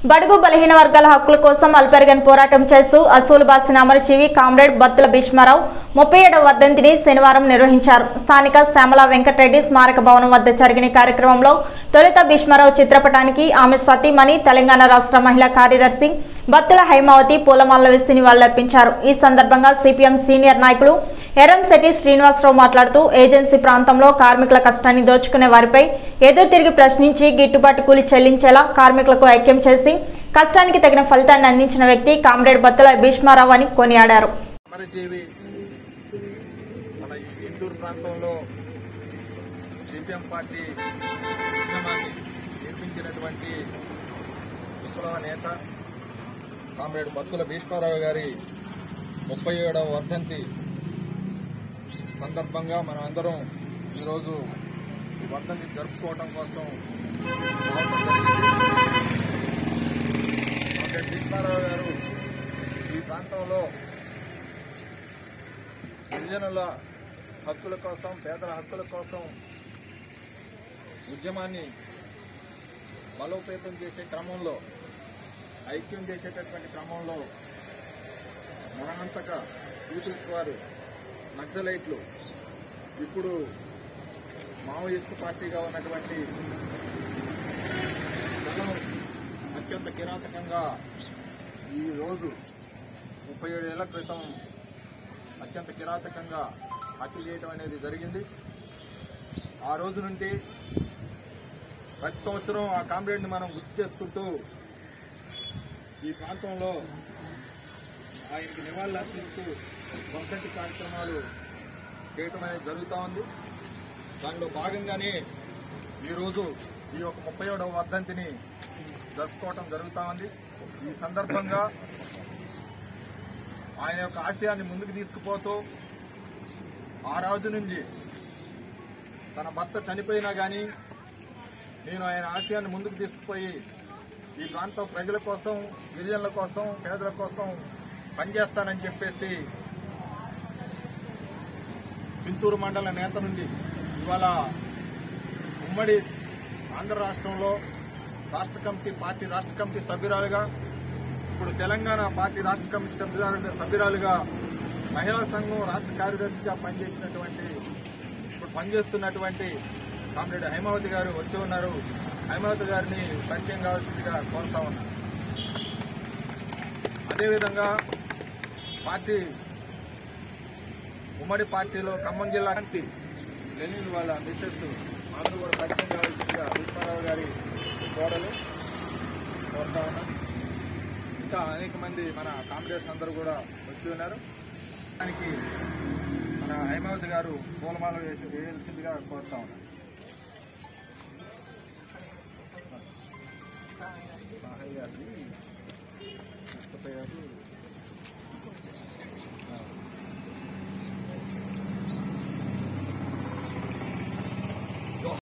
బడుగు బలహీన వర్గాల హక్కుల కోసం అల్పెరగన్ పోరాటం చేస్తూ అసూలు బాసిన అమరజీవి కామ్రేడ్ బత్తుల భీష్మారావు ముప్పై ఏడవ వర్ధంతిని శనివారం నిర్వహించారు స్థానిక శ్యామల వెంకటరెడ్డి స్మారక భవనం వద్ద జరిగిన ఈ కార్యక్రమంలో తొలుత భీష్మారావు చిత్రపటానికి ఆమె సతీమణి తెలంగాణ రాష్ట్ర మహిళా కార్యదర్శి బత్తుల హైమావతి పూలమాల వేసి నివాళులర్పించారు ఈ సందర్భంగా సిపిఎం సీనియర్ నాయకులు ఎరంశెట్టి శ్రీనివాసరావు మాట్లాడుతూ ఏజెన్సీ ప్రాంతంలో కార్మికుల కష్టాన్ని దోచుకునే వారిపై ఎదురు తిరిగి ప్రశ్నించి గిట్టుబాటు కూలి చెల్లించేలా కార్మికులకు ఐక్యం చేసి కష్టానికి తగిన ఫలితాన్ని అందించిన వ్యక్తి కామ్రేడ్ బత్తుల భీష్మారావు అని కొనియాడారు అమరజీవి మన ఈ చిత్తూరు ప్రాంతంలో సిపిఎం పార్టీ ఉద్యమాన్ని నిర్మించినటువంటి విప్లవ నేత కామ్రేడ్ బత్తుల భీష్మారావు గారి ముప్పై ఏడవ వర్ధంతి సందర్భంగా మనం అందరం ఈరోజు ఈ వర్ధంతి జరుపుకోవడం కోసం రావడం జరిగింది. కామ్రేడ్ భీష్మారావు గారు ఈ ప్రాంతంలో గిరిజనుల హక్కుల కోసం పేదల హక్కుల కోసం ఉద్యమాన్ని బలోపేతం చేసే క్రమంలో ఐక్యం చేసేటటువంటి క్రమంలో మరణంతక పీపుల్స్ వారు నక్సలైట్లు ఇప్పుడు మావోయిస్టు పార్టీగా ఉన్నటువంటి దళం అత్యంత కిరాతకంగా ఈ రోజు ముప్పై ఏడు ఏళ్ల క్రితం అత్యంత కిరాతకంగా హత్య చేయడం అనేది జరిగింది ఆ రోజు నుండి ప్రతి సంవత్సరం ఆ కామ్రేడ్ని మనం గుర్తు చేసుకుంటూ ఈ ప్రాంతంలో ఆయనకి నివాళులు అర్పిస్తూ వర్ధంతి కార్యక్రమాలు చేయటం అనేది జరుగుతూ ఉంది దానిలో భాగంగానే ఈరోజు ఈ యొక్క ముప్పై ఏడవ వర్ధంతిని జరుపుకోవటం జరుగుతూ ఉంది ఈ సందర్భంగా ఆయన యొక్క ఆశయాన్ని ముందుకు తీసుకుపోతూ ఆ రోజు నుంచి తన భర్త చనిపోయినా గాని నేను ఆయన ఆశయాన్ని ముందుకు తీసుకుపోయి ఈ ప్రాంతం ప్రజల కోసం గిరిజనుల కోసం పేదల కోసం పనిచేస్తానని చెప్పేసి చింతూరు మండల నేత నుండి ఇవాళ ఉమ్మడి ఆంధ్ర రాష్ట్రంలో రాష్ట్ర కమిటీ పార్టీ రాష్ట్ర కమిటీ సభ్యురాలుగా ఇప్పుడు తెలంగాణ పార్టీ రాష్ట్ర కమిటీ సభ్యురాలుగా సభ్యురాలుగా మహిళా సంఘం రాష్ట్ర కార్యదర్శిగా పనిచేసినటువంటి ఇప్పుడు పనిచేస్తున్నటువంటి కామ్రేడ్ హైమావతి గారు వచ్చి ఉన్నారు హైమావతి గారిని పరిచయం కావాల్సిందిగా కోరుతా ఉన్నా అదేవిధంగా పార్టీ ఉమ్మడి పార్టీలో ఖమ్మం జిల్లా కంటి లెనిన్ వాళ్ళ మిస్సెస్ అందరూ కూడా పరిచయం కావాల్సిందిగా విశ్వరావు గారి కోడలు కోరుతా ఉన్నాం ఇంకా అనేక మంది మన కాంగ్రెస్ అందరూ కూడా వచ్చి ఉన్నారు దానికి మన హైమావతి గారు పూలమాల వేసి వేయాల్సిందిగా కోరుతా ఉన్నాం సాహయ్య గారిని ముప్పై ఆరు